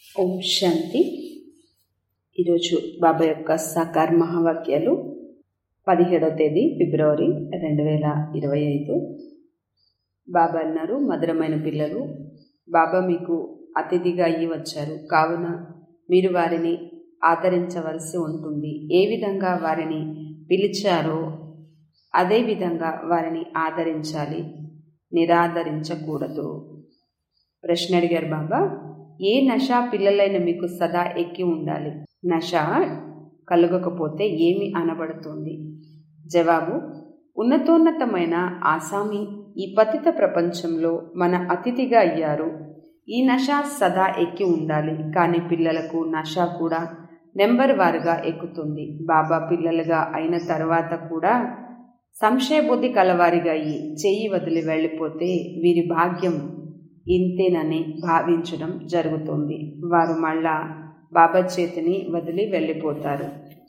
ఓం శాంతి ఈరోజు బాబా యొక్క సాకార్ మహావాక్యాలు పదిహేడవ తేదీ ఫిబ్రవరి రెండు వేల ఇరవై ఐదు బాబా అన్నారు మధురమైన పిల్లలు బాబా మీకు అతిథిగా అయ్యి వచ్చారు కావున మీరు వారిని ఆదరించవలసి ఉంటుంది ఏ విధంగా వారిని పిలిచారో అదే విధంగా వారిని ఆదరించాలి నిరాదరించకూడదు ప్రశ్న అడిగారు బాబా ఏ నష పిల్లలైన మీకు సదా ఎక్కి ఉండాలి నష కలగకపోతే ఏమి అనబడుతుంది జవాబు ఉన్నతోన్నతమైన ఆసామి ఈ పతిత ప్రపంచంలో మన అతిథిగా అయ్యారు ఈ నష సదా ఎక్కి ఉండాలి కానీ పిల్లలకు నష కూడా నెంబర్ వారుగా ఎక్కుతుంది బాబా పిల్లలుగా అయిన తర్వాత కూడా సంశయబుద్ధి కలవారిగా అయ్యి చెయ్యి వదిలి వెళ్ళిపోతే వీరి భాగ్యం ఇంతేనని భావించడం జరుగుతుంది వారు మళ్ళా బాబా చేతిని వదిలి వెళ్ళిపోతారు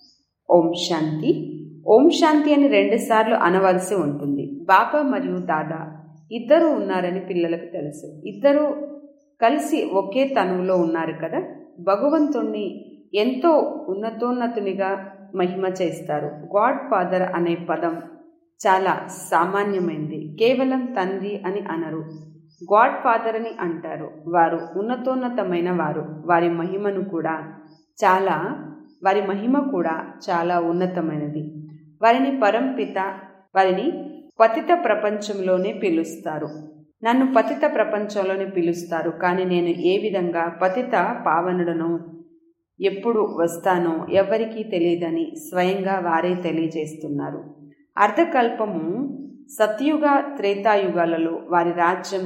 ఓం శాంతి ఓం శాంతి అని రెండుసార్లు అనవలసి ఉంటుంది బాబా మరియు దాదా ఇద్దరు ఉన్నారని పిల్లలకు తెలుసు ఇద్దరు కలిసి ఒకే తనువులో ఉన్నారు కదా భగవంతుణ్ణి ఎంతో ఉన్నతోన్నతునిగా మహిమ చేస్తారు గాడ్ ఫాదర్ అనే పదం చాలా సామాన్యమైంది కేవలం తండ్రి అని అనరు గాడ్ ఫాదర్ అని అంటారు వారు ఉన్నతోన్నతమైన వారు వారి మహిమను కూడా చాలా వారి మహిమ కూడా చాలా ఉన్నతమైనది వారిని పరంపిత వారిని పతిత ప్రపంచంలోనే పిలుస్తారు నన్ను పతిత ప్రపంచంలోనే పిలుస్తారు కానీ నేను ఏ విధంగా పతిత పావనుడను ఎప్పుడు వస్తానో ఎవరికీ తెలియదని స్వయంగా వారే తెలియజేస్తున్నారు అర్ధకల్పము సత్యుగ త్రేతాయుగాలలో వారి రాజ్యం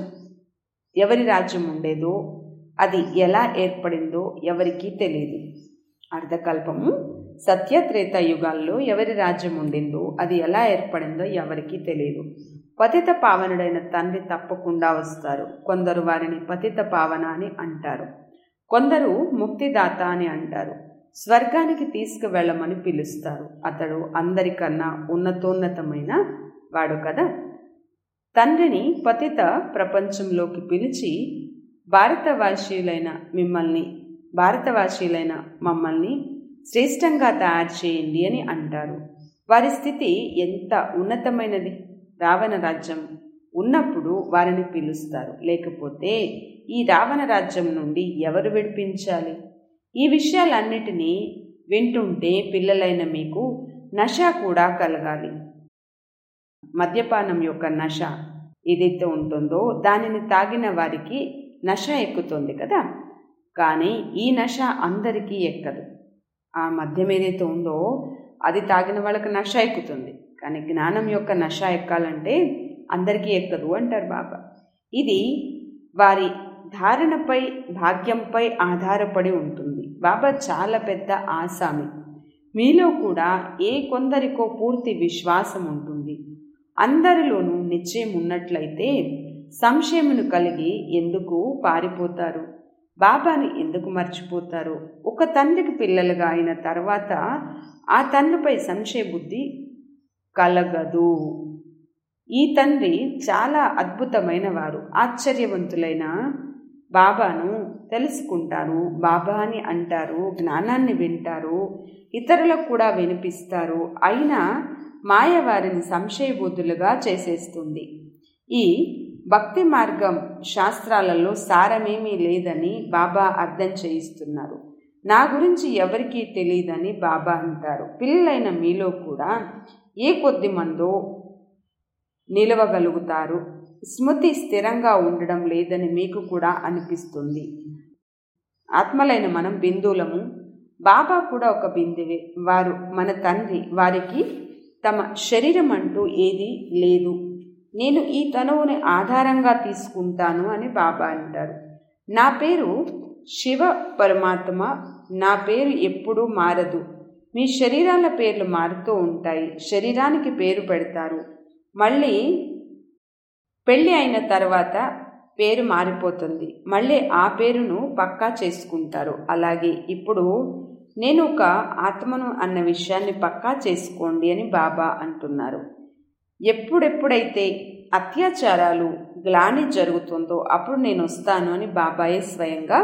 ఎవరి రాజ్యం ఉండేదో అది ఎలా ఏర్పడిందో ఎవరికీ తెలియదు అర్ధకల్పము సత్య త్రేత యుగాల్లో ఎవరి రాజ్యం ఉండిందో అది ఎలా ఏర్పడిందో ఎవరికీ తెలియదు పతిత పావనుడైన తండ్రి తప్పకుండా వస్తారు కొందరు వారిని పతిత పావన అని అంటారు కొందరు ముక్తిదాత అని అంటారు స్వర్గానికి తీసుకువెళ్ళమని పిలుస్తారు అతడు అందరికన్నా ఉన్నతోన్నతమైన వాడు కదా తండ్రిని పతిత ప్రపంచంలోకి పిలిచి భారతవాసీయులైన మిమ్మల్ని భారతవాసీయులైన మమ్మల్ని శ్రేష్టంగా తయారు చేయండి అని అంటారు వారి స్థితి ఎంత ఉన్నతమైనది రావణ రాజ్యం ఉన్నప్పుడు వారిని పిలుస్తారు లేకపోతే ఈ రావణ రాజ్యం నుండి ఎవరు విడిపించాలి ఈ విషయాలన్నిటినీ వింటుంటే పిల్లలైన మీకు నష కూడా కలగాలి మద్యపానం యొక్క నష ఏదైతే ఉంటుందో దానిని తాగిన వారికి నష ఎక్కుతుంది కదా కానీ ఈ నష అందరికీ ఎక్కదు ఆ మద్యం ఏదైతే ఉందో అది తాగిన వాళ్ళకి నష ఎక్కుతుంది కానీ జ్ఞానం యొక్క నష ఎక్కాలంటే అందరికీ ఎక్కదు అంటారు బాబా ఇది వారి ధారణపై భాగ్యంపై ఆధారపడి ఉంటుంది బాబా చాలా పెద్ద ఆసామి మీలో కూడా ఏ కొందరికో పూర్తి విశ్వాసం ఉంటుంది అందరిలోనూ నిశ్చయం ఉన్నట్లయితే సంశయమును కలిగి ఎందుకు పారిపోతారు బాబాని ఎందుకు మర్చిపోతారు ఒక తండ్రికి పిల్లలుగా అయిన తర్వాత ఆ తండ్రిపై సంశయ బుద్ధి కలగదు ఈ తండ్రి చాలా అద్భుతమైన వారు ఆశ్చర్యవంతులైన బాబాను తెలుసుకుంటారు బాబా అని అంటారు జ్ఞానాన్ని వింటారు ఇతరులకు కూడా వినిపిస్తారు అయినా మాయ వారిని సంశయబుద్ధులుగా చేసేస్తుంది ఈ భక్తి మార్గం శాస్త్రాలలో సారమేమీ లేదని బాబా అర్థం చేయిస్తున్నారు నా గురించి ఎవరికీ తెలియదని బాబా అంటారు పిల్లలైన మీలో కూడా ఏ కొద్ది మందో నిలవగలుగుతారు స్మృతి స్థిరంగా ఉండడం లేదని మీకు కూడా అనిపిస్తుంది ఆత్మలైన మనం బిందువులము బాబా కూడా ఒక బిందువే వారు మన తండ్రి వారికి తమ శరీరం అంటూ ఏది లేదు నేను ఈ తనువుని ఆధారంగా తీసుకుంటాను అని బాబా అంటారు నా పేరు శివ పరమాత్మ నా పేరు ఎప్పుడూ మారదు మీ శరీరాల పేర్లు మారుతూ ఉంటాయి శరీరానికి పేరు పెడతారు మళ్ళీ పెళ్ళి అయిన తర్వాత పేరు మారిపోతుంది మళ్ళీ ఆ పేరును పక్కా చేసుకుంటారు అలాగే ఇప్పుడు నేను ఒక ఆత్మను అన్న విషయాన్ని పక్కా చేసుకోండి అని బాబా అంటున్నారు ఎప్పుడెప్పుడైతే అత్యాచారాలు గ్లాని జరుగుతుందో అప్పుడు నేను వస్తాను అని బాబాయే స్వయంగా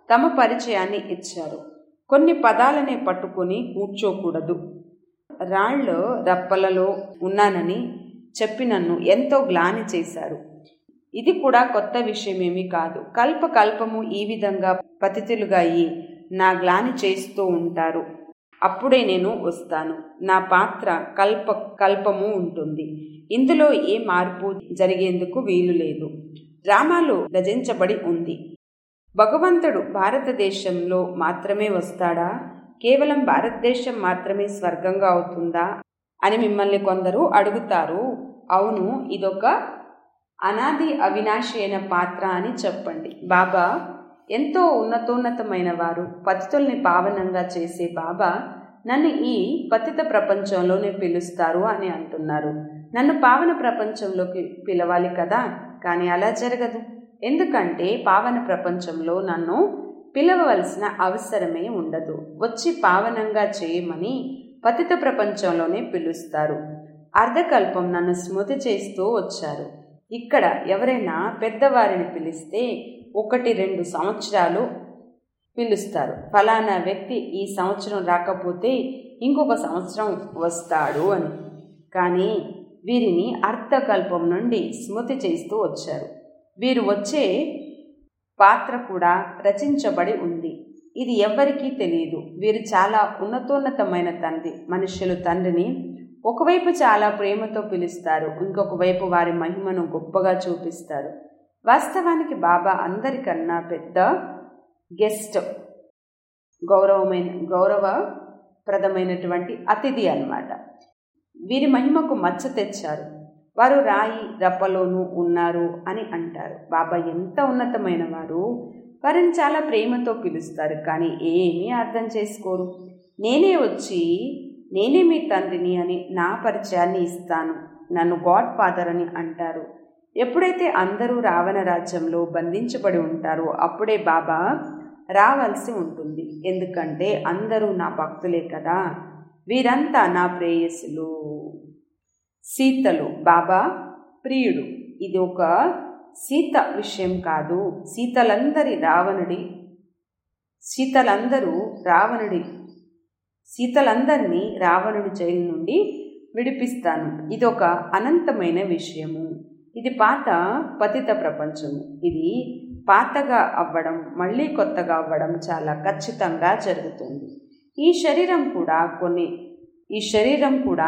తమ పరిచయాన్ని ఇచ్చారు కొన్ని పదాలనే పట్టుకొని కూర్చోకూడదు రాళ్ళు రప్పలలో ఉన్నానని చెప్పి నన్ను ఎంతో గ్లాని చేశారు ఇది కూడా కొత్త విషయమేమీ కాదు కల్ప కల్పము ఈ విధంగా పతితులుగా అయి నా గ్లాని చేస్తూ ఉంటారు అప్పుడే నేను వస్తాను నా పాత్ర కల్ప కల్పము ఉంటుంది ఇందులో ఏ మార్పు జరిగేందుకు వీలు లేదు డ్రామాలో రచించబడి ఉంది భగవంతుడు భారతదేశంలో మాత్రమే వస్తాడా కేవలం భారతదేశం మాత్రమే స్వర్గంగా అవుతుందా అని మిమ్మల్ని కొందరు అడుగుతారు అవును ఇదొక అనాది అవినాశి అయిన పాత్ర అని చెప్పండి బాబా ఎంతో ఉన్నతోన్నతమైన వారు పతితుల్ని పావనంగా చేసే బాబా నన్ను ఈ పతిత ప్రపంచంలోనే పిలుస్తారు అని అంటున్నారు నన్ను పావన ప్రపంచంలోకి పిలవాలి కదా కానీ అలా జరగదు ఎందుకంటే పావన ప్రపంచంలో నన్ను పిలవవలసిన అవసరమే ఉండదు వచ్చి పావనంగా చేయమని పతిత ప్రపంచంలోనే పిలుస్తారు అర్ధకల్పం నన్ను స్మృతి చేస్తూ వచ్చారు ఇక్కడ ఎవరైనా పెద్దవారిని పిలిస్తే ఒకటి రెండు సంవత్సరాలు పిలుస్తారు ఫలానా వ్యక్తి ఈ సంవత్సరం రాకపోతే ఇంకొక సంవత్సరం వస్తాడు అని కానీ వీరిని అర్థకల్పం నుండి స్మృతి చేస్తూ వచ్చారు వీరు వచ్చే పాత్ర కూడా రచించబడి ఉంది ఇది ఎవ్వరికీ తెలియదు వీరు చాలా ఉన్నతోన్నతమైన తండ్రి మనుష్యులు తండ్రిని ఒకవైపు చాలా ప్రేమతో పిలుస్తారు ఇంకొక వైపు వారి మహిమను గొప్పగా చూపిస్తారు వాస్తవానికి బాబా అందరికన్నా పెద్ద గెస్ట్ గౌరవమైన గౌరవప్రదమైనటువంటి అతిథి అన్నమాట వీరి మహిమకు మచ్చ తెచ్చారు వారు రాయి రప్పలోనూ ఉన్నారు అని అంటారు బాబా ఎంత ఉన్నతమైన వారు వారిని చాలా ప్రేమతో పిలుస్తారు కానీ ఏమీ అర్థం చేసుకోరు నేనే వచ్చి నేనే మీ తండ్రిని అని నా పరిచయాన్ని ఇస్తాను నన్ను గాడ్ ఫాదర్ అని అంటారు ఎప్పుడైతే అందరూ రావణ రాజ్యంలో బంధించబడి ఉంటారో అప్పుడే బాబా రావాల్సి ఉంటుంది ఎందుకంటే అందరూ నా భక్తులే కదా వీరంతా నా ప్రేయసులు సీతలు బాబా ప్రియుడు ఇది ఒక సీత విషయం కాదు సీతలందరి రావణుడి సీతలందరూ రావణుడి సీతలందరినీ రావణుడి జైలు నుండి విడిపిస్తాను ఇది ఒక అనంతమైన విషయము ఇది పాత పతిత ప్రపంచము ఇది పాతగా అవ్వడం మళ్ళీ కొత్తగా అవ్వడం చాలా ఖచ్చితంగా జరుగుతుంది ఈ శరీరం కూడా కొన్ని ఈ శరీరం కూడా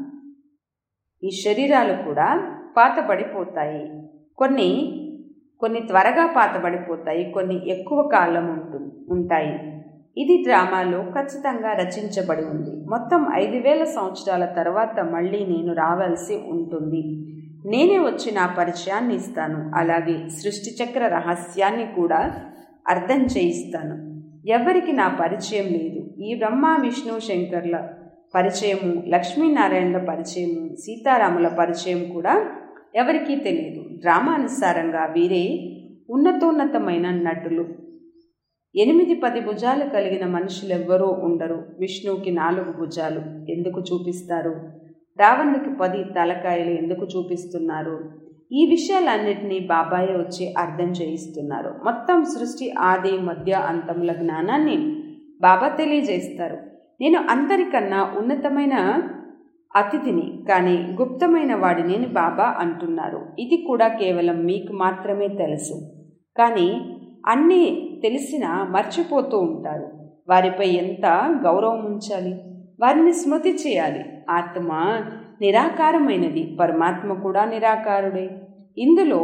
ఈ శరీరాలు కూడా పాతబడిపోతాయి కొన్ని కొన్ని త్వరగా పాతబడిపోతాయి కొన్ని ఎక్కువ కాలం ఉంటు ఉంటాయి ఇది డ్రామాలో ఖచ్చితంగా రచించబడి ఉంది మొత్తం ఐదు వేల సంవత్సరాల తర్వాత మళ్ళీ నేను రావాల్సి ఉంటుంది నేనే వచ్చి నా పరిచయాన్ని ఇస్తాను అలాగే సృష్టి చక్ర రహస్యాన్ని కూడా అర్థం చేయిస్తాను ఎవరికి నా పరిచయం లేదు ఈ బ్రహ్మ విష్ణు శంకర్ల పరిచయము లక్ష్మీనారాయణల పరిచయము సీతారాముల పరిచయం కూడా ఎవరికీ తెలియదు డ్రామానుసారంగా వీరే ఉన్నతోన్నతమైన నటులు ఎనిమిది పది భుజాలు కలిగిన మనుషులెవ్వరూ ఉండరు విష్ణువుకి నాలుగు భుజాలు ఎందుకు చూపిస్తారు రావణుడికి పది తలకాయలు ఎందుకు చూపిస్తున్నారు ఈ విషయాలన్నిటినీ బాబాయ్ వచ్చి అర్థం చేయిస్తున్నారు మొత్తం సృష్టి ఆది మధ్య అంతముల జ్ఞానాన్ని బాబా తెలియజేస్తారు నేను అందరికన్నా ఉన్నతమైన అతిథిని కానీ గుప్తమైన వాడిని బాబా అంటున్నారు ఇది కూడా కేవలం మీకు మాత్రమే తెలుసు కానీ అన్నీ తెలిసినా మర్చిపోతూ ఉంటారు వారిపై ఎంత గౌరవం ఉంచాలి వారిని స్మృతి చేయాలి ఆత్మ నిరాకారమైనది పరమాత్మ కూడా నిరాకారుడే ఇందులో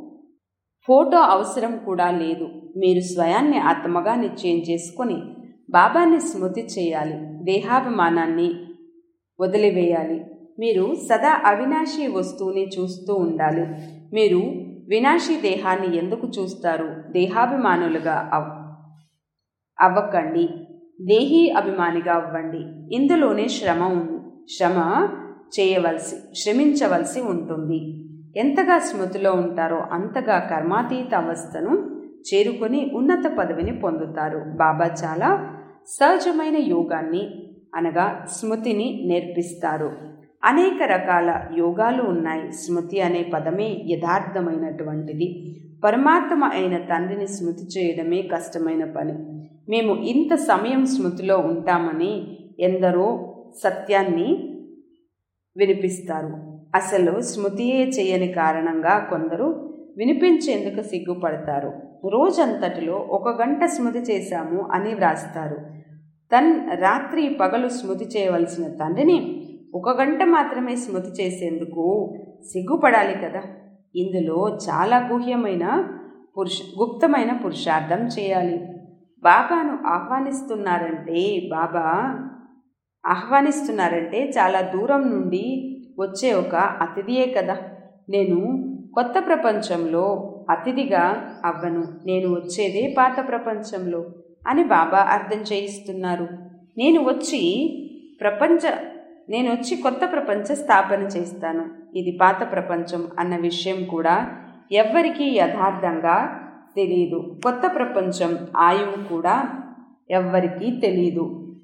ఫోటో అవసరం కూడా లేదు మీరు స్వయాన్ని ఆత్మగా నిశ్చయం చేసుకొని బాబాని స్మృతి చేయాలి దేహాభిమానాన్ని వదిలివేయాలి మీరు సదా అవినాశి వస్తువుని చూస్తూ ఉండాలి మీరు వినాశీ దేహాన్ని ఎందుకు చూస్తారు దేహాభిమానులుగా అవ్ అవ్వకండి దేహీ అభిమానిగా అవ్వండి ఇందులోనే శ్రమ శ్రమ చేయవలసి శ్రమించవలసి ఉంటుంది ఎంతగా స్మృతిలో ఉంటారో అంతగా కర్మాతీత అవస్థను చేరుకొని ఉన్నత పదవిని పొందుతారు బాబా చాలా సహజమైన యోగాన్ని అనగా స్మృతిని నేర్పిస్తారు అనేక రకాల యోగాలు ఉన్నాయి స్మృతి అనే పదమే యథార్థమైనటువంటిది పరమాత్మ అయిన తండ్రిని స్మృతి చేయడమే కష్టమైన పని మేము ఇంత సమయం స్మృతిలో ఉంటామని ఎందరో సత్యాన్ని వినిపిస్తారు అసలు స్మృతియే చేయని కారణంగా కొందరు వినిపించేందుకు సిగ్గుపడతారు రోజంతటిలో ఒక గంట స్మృతి చేశాము అని వ్రాస్తారు తన్ రాత్రి పగలు స్మృతి చేయవలసిన తండ్రిని ఒక గంట మాత్రమే స్మృతి చేసేందుకు సిగ్గుపడాలి కదా ఇందులో చాలా గుహ్యమైన పురుష గుప్తమైన పురుషార్థం చేయాలి బాబాను ఆహ్వానిస్తున్నారంటే బాబా ఆహ్వానిస్తున్నారంటే చాలా దూరం నుండి వచ్చే ఒక అతిథియే కదా నేను కొత్త ప్రపంచంలో అతిథిగా అవ్వను నేను వచ్చేదే పాత ప్రపంచంలో అని బాబా అర్థం చేయిస్తున్నారు నేను వచ్చి ప్రపంచ నేను వచ్చి కొత్త ప్రపంచ స్థాపన చేస్తాను ఇది పాత ప్రపంచం అన్న విషయం కూడా ఎవ్వరికీ యథార్థంగా తెలియదు కొత్త ప్రపంచం ఆయువు కూడా ఎవ్వరికీ తెలియదు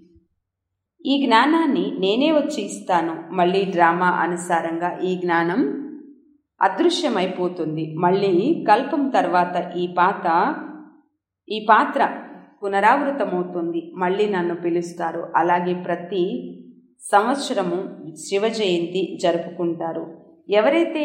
ఈ జ్ఞానాన్ని నేనే వచ్చి ఇస్తాను మళ్ళీ డ్రామా అనుసారంగా ఈ జ్ఞానం అదృశ్యమైపోతుంది మళ్ళీ కల్పం తర్వాత ఈ పాత ఈ పాత్ర పునరావృతమవుతుంది మళ్ళీ నన్ను పిలుస్తారు అలాగే ప్రతి సంవత్సరము శివ జయంతి జరుపుకుంటారు ఎవరైతే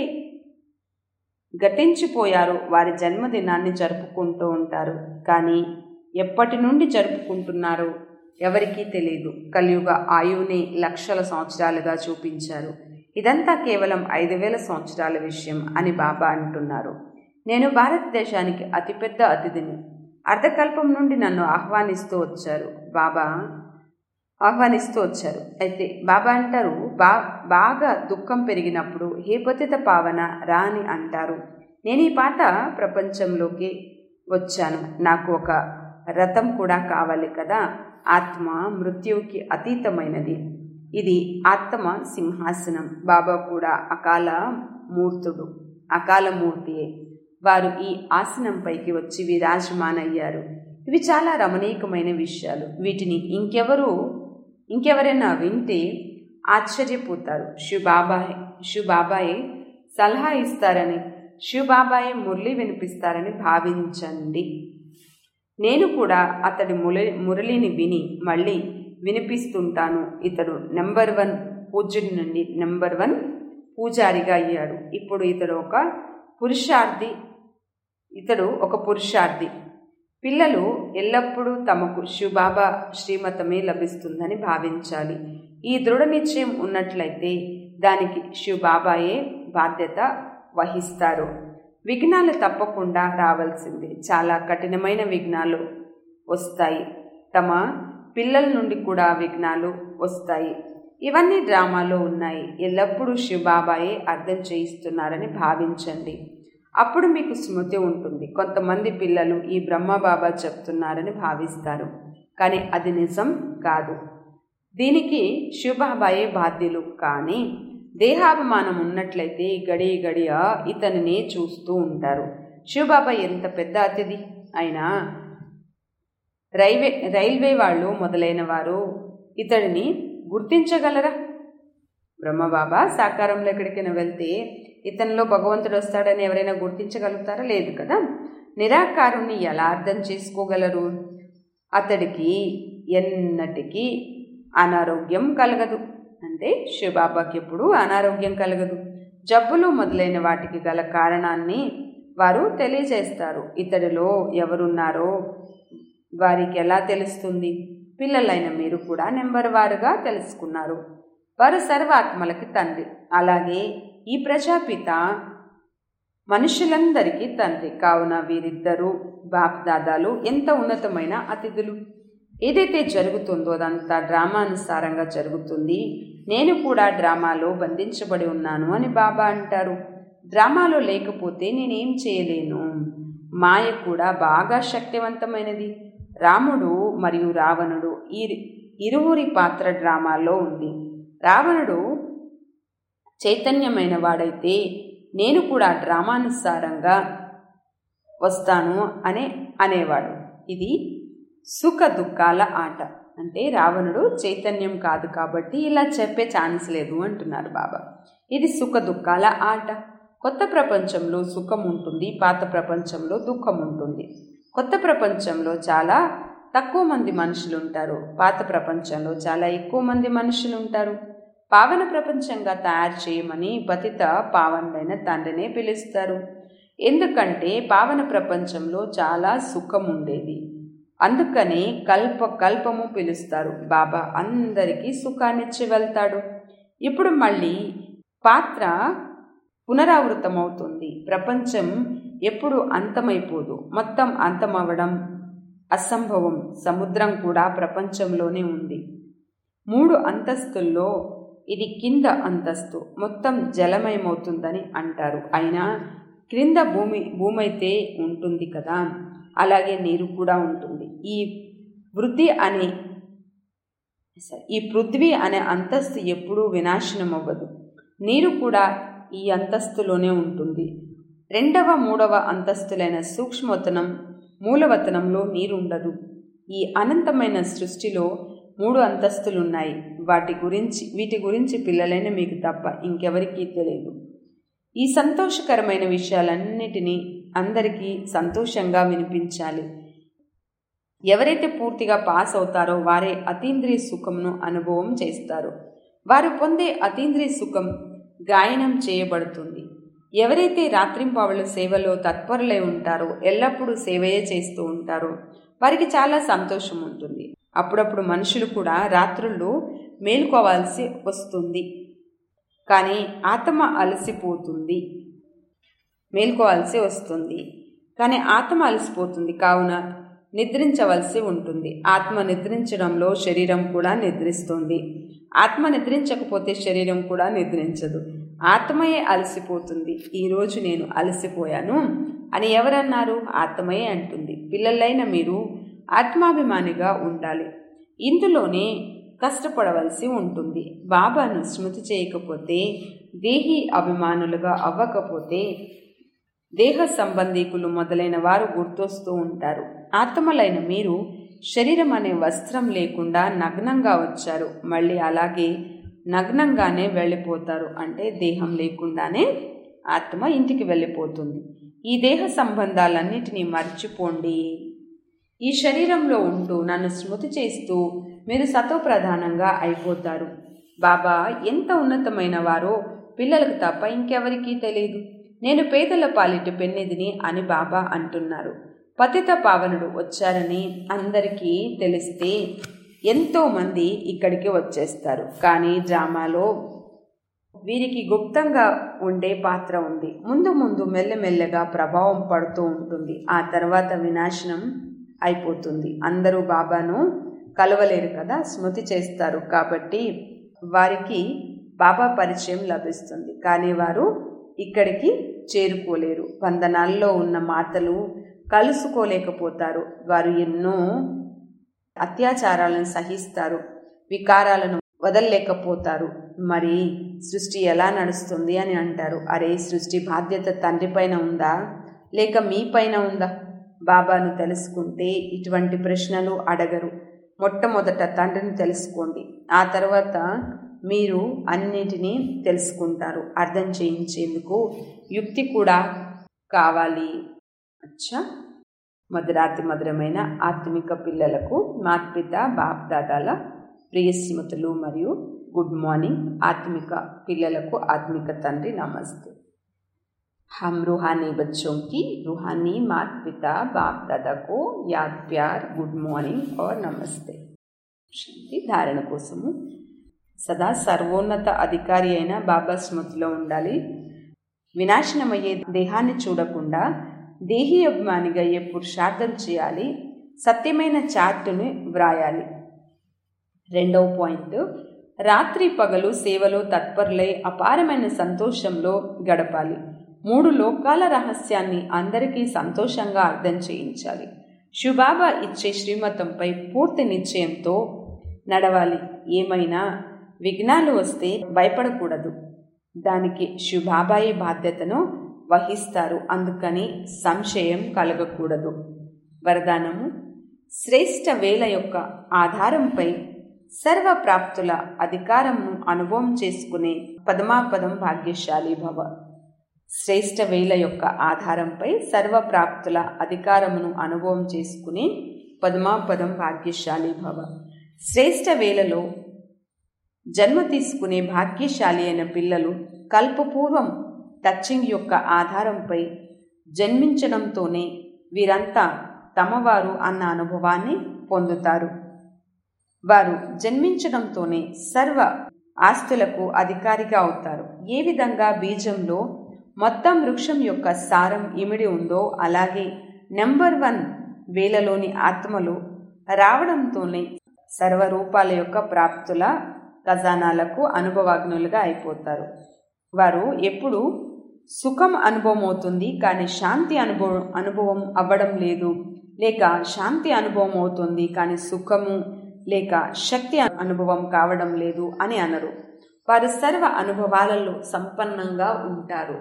గతించిపోయారో వారి జన్మదినాన్ని జరుపుకుంటూ ఉంటారు కానీ ఎప్పటి నుండి జరుపుకుంటున్నారో ఎవరికీ తెలియదు కలియుగ ఆయువుని లక్షల సంవత్సరాలుగా చూపించారు ఇదంతా కేవలం ఐదు వేల సంవత్సరాల విషయం అని బాబా అంటున్నారు నేను భారతదేశానికి అతిపెద్ద అతిథిని అర్ధకల్పం నుండి నన్ను ఆహ్వానిస్తూ వచ్చారు బాబా ఆహ్వానిస్తూ వచ్చారు అయితే బాబా అంటారు బా బాగా దుఃఖం పెరిగినప్పుడు హే పతిత పావన రా అని అంటారు నేను ఈ పాత ప్రపంచంలోకి వచ్చాను నాకు ఒక రథం కూడా కావాలి కదా ఆత్మ మృత్యువుకి అతీతమైనది ఇది ఆత్మ సింహాసనం బాబా కూడా అకాల మూర్తుడు అకాల మూర్తియే వారు ఈ ఆసనంపైకి వచ్చి విరాజమానయ్యారు ఇవి చాలా రమణీయకమైన విషయాలు వీటిని ఇంకెవరు ఇంకెవరైనా వింటే ఆశ్చర్యపోతారు శివబాబాయ్ శివబాబాయ్ సలహా ఇస్తారని శివబాబాయ్ మురళి వినిపిస్తారని భావించండి నేను కూడా అతడి మురళి మురళిని విని మళ్ళీ వినిపిస్తుంటాను ఇతడు నెంబర్ వన్ పూజ్యుడి నుండి నెంబర్ వన్ పూజారిగా అయ్యాడు ఇప్పుడు ఇతడు ఒక పురుషార్థి ఇతడు ఒక పురుషార్థి పిల్లలు ఎల్లప్పుడూ తమకు శివబాబా శ్రీమతమే లభిస్తుందని భావించాలి ఈ దృఢ నిశ్చయం ఉన్నట్లయితే దానికి శివబాబాయే బాధ్యత వహిస్తారు విఘ్నాలు తప్పకుండా రావాల్సిందే చాలా కఠినమైన విఘ్నాలు వస్తాయి తమ పిల్లల నుండి కూడా విఘ్నాలు వస్తాయి ఇవన్నీ డ్రామాలో ఉన్నాయి ఎల్లప్పుడూ శివబాబాయే అర్థం చేయిస్తున్నారని భావించండి అప్పుడు మీకు స్మృతి ఉంటుంది కొంతమంది పిల్లలు ఈ బ్రహ్మబాబా చెప్తున్నారని భావిస్తారు కానీ అది నిజం కాదు దీనికి శివబాబాయే బాధ్యులు కానీ దేహాభిమానం ఉన్నట్లయితే గడి గడియ ఇతనినే చూస్తూ ఉంటారు శివబాబా ఎంత పెద్ద అతిథి అయినా రైల్వే రైల్వే వాళ్ళు మొదలైన వారు ఇతడిని గుర్తించగలరా బ్రహ్మబాబా సాకారంలో ఎక్కడికైనా వెళ్తే ఇతనిలో భగవంతుడు వస్తాడని ఎవరైనా గుర్తించగలుగుతారా లేదు కదా నిరాకారుణ్ణి ఎలా అర్థం చేసుకోగలరు అతడికి ఎన్నటికీ అనారోగ్యం కలగదు అంటే శివబాబాకి ఎప్పుడు అనారోగ్యం కలగదు జబ్బులు మొదలైన వాటికి గల కారణాన్ని వారు తెలియజేస్తారు ఇతడిలో ఎవరున్నారో వారికి ఎలా తెలుస్తుంది పిల్లలైన మీరు కూడా నెంబర్ వారుగా తెలుసుకున్నారు వారు సర్వాత్మలకి తండ్రి అలాగే ఈ ప్రజాపిత మనుషులందరికీ తండ్రి కావున వీరిద్దరూ బాప్దాదాలు ఎంత ఉన్నతమైన అతిథులు ఏదైతే జరుగుతుందో అదంతా డ్రామానుసారంగా జరుగుతుంది నేను కూడా డ్రామాలో బంధించబడి ఉన్నాను అని బాబా అంటారు డ్రామాలో లేకపోతే నేనేం చేయలేను మాయ కూడా బాగా శక్తివంతమైనది రాముడు మరియు రావణుడు ఈ ఇరువురి పాత్ర డ్రామాలో ఉంది రావణుడు చైతన్యమైన వాడైతే నేను కూడా డ్రామానుసారంగా వస్తాను అనే అనేవాడు ఇది సుఖ దుఃఖాల ఆట అంటే రావణుడు చైతన్యం కాదు కాబట్టి ఇలా చెప్పే ఛాన్స్ లేదు అంటున్నారు బాబా ఇది సుఖ దుఃఖాల ఆట కొత్త ప్రపంచంలో సుఖం ఉంటుంది పాత ప్రపంచంలో దుఃఖం ఉంటుంది కొత్త ప్రపంచంలో చాలా తక్కువ మంది మనుషులు ఉంటారు పాత ప్రపంచంలో చాలా ఎక్కువ మంది మనుషులు ఉంటారు పావన ప్రపంచంగా తయారు చేయమని పతిత పావనుడైన తండ్రినే పిలుస్తారు ఎందుకంటే పావన ప్రపంచంలో చాలా సుఖం ఉండేది అందుకని కల్ప కల్పము పిలుస్తారు బాబా అందరికీ సుఖాన్నిచ్చి వెళ్తాడు ఇప్పుడు మళ్ళీ పాత్ర పునరావృతమవుతుంది ప్రపంచం ఎప్పుడు అంతమైపోదు మొత్తం అంతమవడం అసంభవం సముద్రం కూడా ప్రపంచంలోనే ఉంది మూడు అంతస్తుల్లో ఇది కింద అంతస్తు మొత్తం జలమయమవుతుందని అంటారు అయినా క్రింద భూమి భూమి అయితే ఉంటుంది కదా అలాగే నీరు కూడా ఉంటుంది ఈ వృద్ధి అనే ఈ పృథ్వీ అనే అంతస్తు ఎప్పుడూ వినాశనం అవ్వదు నీరు కూడా ఈ అంతస్తులోనే ఉంటుంది రెండవ మూడవ అంతస్తులైన సూక్ష్మవతనం మూలవతనంలో నీరు ఉండదు ఈ అనంతమైన సృష్టిలో మూడు అంతస్తులున్నాయి వాటి గురించి వీటి గురించి పిల్లలైన మీకు తప్ప ఇంకెవరికీ తెలియదు ఈ సంతోషకరమైన విషయాలన్నిటినీ అందరికీ సంతోషంగా వినిపించాలి ఎవరైతే పూర్తిగా పాస్ అవుతారో వారే అతీంద్రియ సుఖంను అనుభవం చేస్తారు వారు పొందే అతీంద్రియ సుఖం గాయనం చేయబడుతుంది ఎవరైతే రాత్రింపవళ్ళ సేవలో తత్పరులై ఉంటారో ఎల్లప్పుడూ సేవయే చేస్తూ ఉంటారో వారికి చాలా సంతోషం ఉంటుంది అప్పుడప్పుడు మనుషులు కూడా రాత్రుల్లో మేలుకోవాల్సి వస్తుంది కానీ ఆత్మ అలసిపోతుంది మేల్కోవాల్సి వస్తుంది కానీ ఆత్మ అలసిపోతుంది కావున నిద్రించవలసి ఉంటుంది ఆత్మ నిద్రించడంలో శరీరం కూడా నిద్రిస్తుంది ఆత్మ నిద్రించకపోతే శరీరం కూడా నిద్రించదు ఆత్మయే అలసిపోతుంది ఈరోజు నేను అలసిపోయాను అని ఎవరన్నారు ఆత్మయే అంటుంది పిల్లలైన మీరు ఆత్మాభిమానిగా ఉండాలి ఇందులోనే కష్టపడవలసి ఉంటుంది బాబాను స్మృతి చేయకపోతే దేహి అభిమానులుగా అవ్వకపోతే దేహ సంబంధీకులు మొదలైన వారు గుర్తొస్తూ ఉంటారు ఆత్మలైన మీరు శరీరం అనే వస్త్రం లేకుండా నగ్నంగా వచ్చారు మళ్ళీ అలాగే నగ్నంగానే వెళ్ళిపోతారు అంటే దేహం లేకుండానే ఆత్మ ఇంటికి వెళ్ళిపోతుంది ఈ దేహ సంబంధాలన్నిటినీ మర్చిపోండి ఈ శరీరంలో ఉంటూ నన్ను స్మృతి చేస్తూ మీరు సతోప్రధానంగా అయిపోతారు బాబా ఎంత ఉన్నతమైన వారో పిల్లలకు తప్ప ఇంకెవరికీ తెలియదు నేను పేదల పాలిటి పెన్నిదిని అని బాబా అంటున్నారు పతిత పావనుడు వచ్చారని అందరికీ తెలిస్తే ఎంతో మంది ఇక్కడికి వచ్చేస్తారు కానీ డ్రామాలో వీరికి గుప్తంగా ఉండే పాత్ర ఉంది ముందు ముందు మెల్లమెల్లగా ప్రభావం పడుతూ ఉంటుంది ఆ తర్వాత వినాశనం అయిపోతుంది అందరూ బాబాను కలవలేరు కదా స్మృతి చేస్తారు కాబట్టి వారికి బాబా పరిచయం లభిస్తుంది కానీ వారు ఇక్కడికి చేరుకోలేరు వందనాల్లో ఉన్న మాతలు కలుసుకోలేకపోతారు వారు ఎన్నో అత్యాచారాలను సహిస్తారు వికారాలను వదలలేకపోతారు మరి సృష్టి ఎలా నడుస్తుంది అని అంటారు అరే సృష్టి బాధ్యత తండ్రి పైన ఉందా లేక మీ పైన ఉందా బాబాను తెలుసుకుంటే ఇటువంటి ప్రశ్నలు అడగరు మొట్టమొదట తండ్రిని తెలుసుకోండి ఆ తర్వాత మీరు అన్నిటినీ తెలుసుకుంటారు అర్థం చేయించేందుకు యుక్తి కూడా కావాలి అచ్చా మధురాతి మధురమైన ఆత్మిక పిల్లలకు మాత్పిత బాప్దాదాల ప్రియస్మృతులు మరియు గుడ్ మార్నింగ్ ఆత్మిక పిల్లలకు ఆత్మిక తండ్రి నమస్తే हम रूहानी बच्चों की रूहानी माता पिता बाप दादा को याद प्यार गुड మార్నింగ్ और నమస్తే శాంతి ధారణ కోసము సదా సర్వోన్నత అధికారి అయిన బాబా స్మృతిలో ఉండాలి వినాశనమయ్యే దేహాన్ని చూడకుండా దేహి అభిమానిగా అయ్యే పురుషార్థం చేయాలి సత్యమైన చార్టును వ్రాయాలి రెండవ పాయింట్ రాత్రి పగలు సేవలో తత్పరులై అపారమైన సంతోషంలో గడపాలి మూడు లోకాల రహస్యాన్ని అందరికీ సంతోషంగా అర్థం చేయించాలి శివబాబా ఇచ్చే శ్రీమతంపై పూర్తి నిశ్చయంతో నడవాలి ఏమైనా విఘ్నాలు వస్తే భయపడకూడదు దానికి శివబాబాయే బాధ్యతను వహిస్తారు అందుకని సంశయం కలగకూడదు వరదానము శ్రేష్ట వేల యొక్క ఆధారంపై సర్వ ప్రాప్తుల అధికారంను అనుభవం చేసుకునే పదమాపదం భాగ్యశాలి భవ శ్రేష్ట వేల యొక్క ఆధారంపై సర్వ ప్రాప్తుల అధికారమును అనుభవం చేసుకునే పదమాపదం భాగ్యశాలి భవ శ్రేష్ట వేలలో జన్మ తీసుకునే భాగ్యశాలి అయిన పిల్లలు కల్పపూర్వం టచింగ్ యొక్క ఆధారంపై జన్మించడంతోనే వీరంతా తమవారు అన్న అనుభవాన్ని పొందుతారు వారు జన్మించడంతోనే సర్వ ఆస్తులకు అధికారిగా అవుతారు ఏ విధంగా బీజంలో మొత్తం వృక్షం యొక్క సారం ఇమిడి ఉందో అలాగే నెంబర్ వన్ వేలలోని ఆత్మలు రావడంతోనే సర్వరూపాల యొక్క ప్రాప్తుల ఖజానాలకు అనుభవాగ్నులుగా అయిపోతారు వారు ఎప్పుడు సుఖం అనుభవం అవుతుంది కానీ శాంతి అనుభవం అనుభవం అవ్వడం లేదు లేక శాంతి అనుభవం అవుతుంది కానీ సుఖము లేక శక్తి అనుభవం కావడం లేదు అని అనరు వారు సర్వ అనుభవాలలో సంపన్నంగా ఉంటారు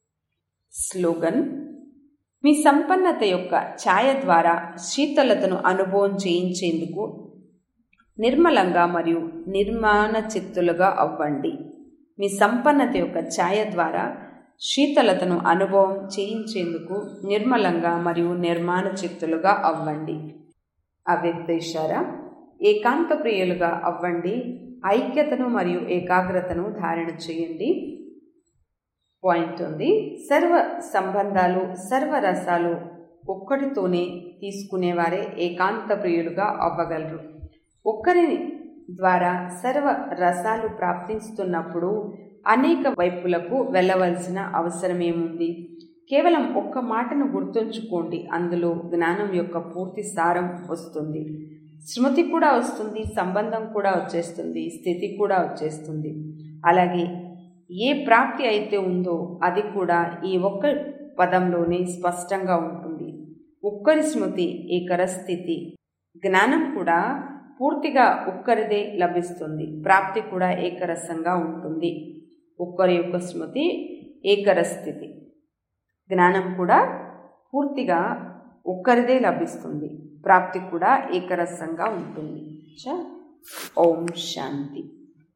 స్లోగన్ మీ సంపన్నత యొక్క ఛాయ ద్వారా శీతలతను అనుభవం చేయించేందుకు నిర్మలంగా మరియు నిర్మాణ చిత్తులుగా అవ్వండి మీ సంపన్నత యొక్క ఛాయ ద్వారా శీతలతను అనుభవం చేయించేందుకు నిర్మలంగా మరియు నిర్మాణ చిత్తులుగా అవ్వండి అవ్యక్త ఇషారా ఏకాంత ప్రియులుగా అవ్వండి ఐక్యతను మరియు ఏకాగ్రతను ధారణ చేయండి పాయింట్ ఉంది సర్వ సంబంధాలు సర్వ రసాలు ఒక్కడితోనే తీసుకునేవారే ఏకాంత ప్రియులుగా అవ్వగలరు ఒక్కరి ద్వారా సర్వ రసాలు ప్రాప్తిస్తున్నప్పుడు అనేక వైపులకు వెళ్ళవలసిన అవసరమేముంది కేవలం ఒక్క మాటను గుర్తుంచుకోండి అందులో జ్ఞానం యొక్క పూర్తి సారం వస్తుంది స్మృతి కూడా వస్తుంది సంబంధం కూడా వచ్చేస్తుంది స్థితి కూడా వచ్చేస్తుంది అలాగే ఏ ప్రాప్తి అయితే ఉందో అది కూడా ఈ ఒక్క పదంలోనే స్పష్టంగా ఉంటుంది ఒక్కరి స్మృతి ఏకర స్థితి జ్ఞానం కూడా పూర్తిగా ఒక్కరిదే లభిస్తుంది ప్రాప్తి కూడా ఏకరసంగా ఉంటుంది ఒక్కరి యొక్క స్మృతి ఏకర స్థితి జ్ఞానం కూడా పూర్తిగా ఒక్కరిదే లభిస్తుంది ప్రాప్తి కూడా ఏకరసంగా ఉంటుంది ఓం శాంతి